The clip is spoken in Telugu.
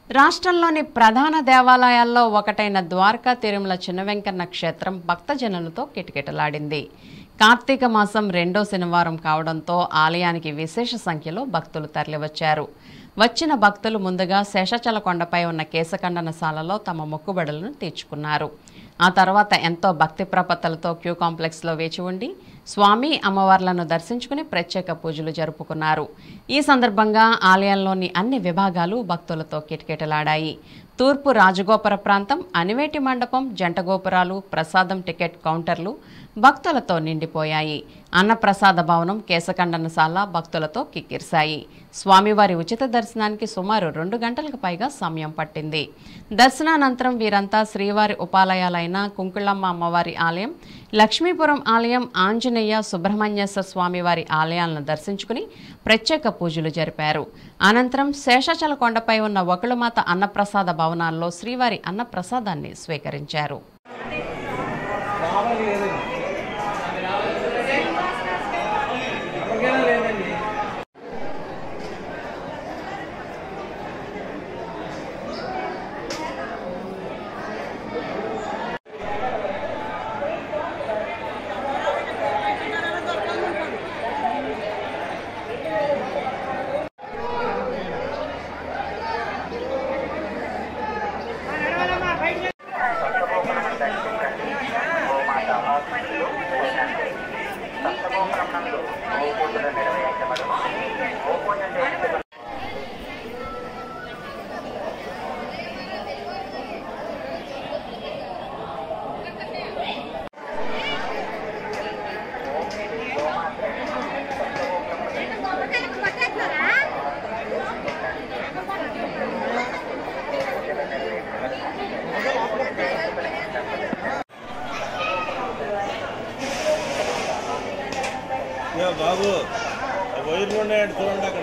రాష్ట్రంలోని ప్రధాన దేవాలయాల్లో ఒకటైన ద్వారకా తిరుమల చిన్న వెంకన్న క్షేత్రం భక్తజనులతో కిటకిటలాడింది కార్తీక మాసం రెండో శనివారం కావడంతో ఆలయానికి విశేష సంఖ్యలో భక్తులు తరలివచ్చారు వచ్చిన భక్తులు ముందుగా శేషాచల కొండపై ఉన్న కేశఖండనశాలలో తమ మొక్కుబడులను తీర్చుకున్నారు ఆ తర్వాత ఎంతో భక్తి ప్రపత్తలతో క్యూ కాంప్లెక్స్లో వేచి ఉండి స్వామి అమ్మవార్లను దర్శించుకుని ప్రత్యేక పూజలు జరుపుకున్నారు ఈ సందర్భంగా ఆలయంలోని అన్ని విభాగాలు భక్తులతో కిటకిటలాడాయి తూర్పు రాజగోపుర ప్రాంతం అనివేటి మండపం జంట గోపురాలు ప్రసాదం టికెట్ కౌంటర్లు భక్తులతో నిండిపోయాయి అన్నప్రసాద భవనం కేశఖండనశాల భక్తులతో కిక్కిరిశాయి స్వామివారి ఉచిత దర్శనానికి సుమారు రెండు గంటలకు పైగా సమయం పట్టింది దర్శనానంతరం వీరంతా శ్రీవారి ఉపాలయాలైన కుంకుళమ్మ అమ్మవారి ఆలయం లక్ష్మీపురం ఆలయం ఆంజనేయ సుబ్రహ్మణ్యేశ్వర స్వామివారి ఆలయాలను దర్శించుకుని ప్రత్యేక పూజలు జరిపారు అనంతరం శేషాచల కొండపై ఉన్న ఒకళమాత అన్నప్రసాద భవనాల్లో శ్రీవారి అన్నప్రసాదాన్ని స్వీకరించారు ఏ బాబు ఆ వైర్లు ఉన్నాయండి చూడండి అక్కడ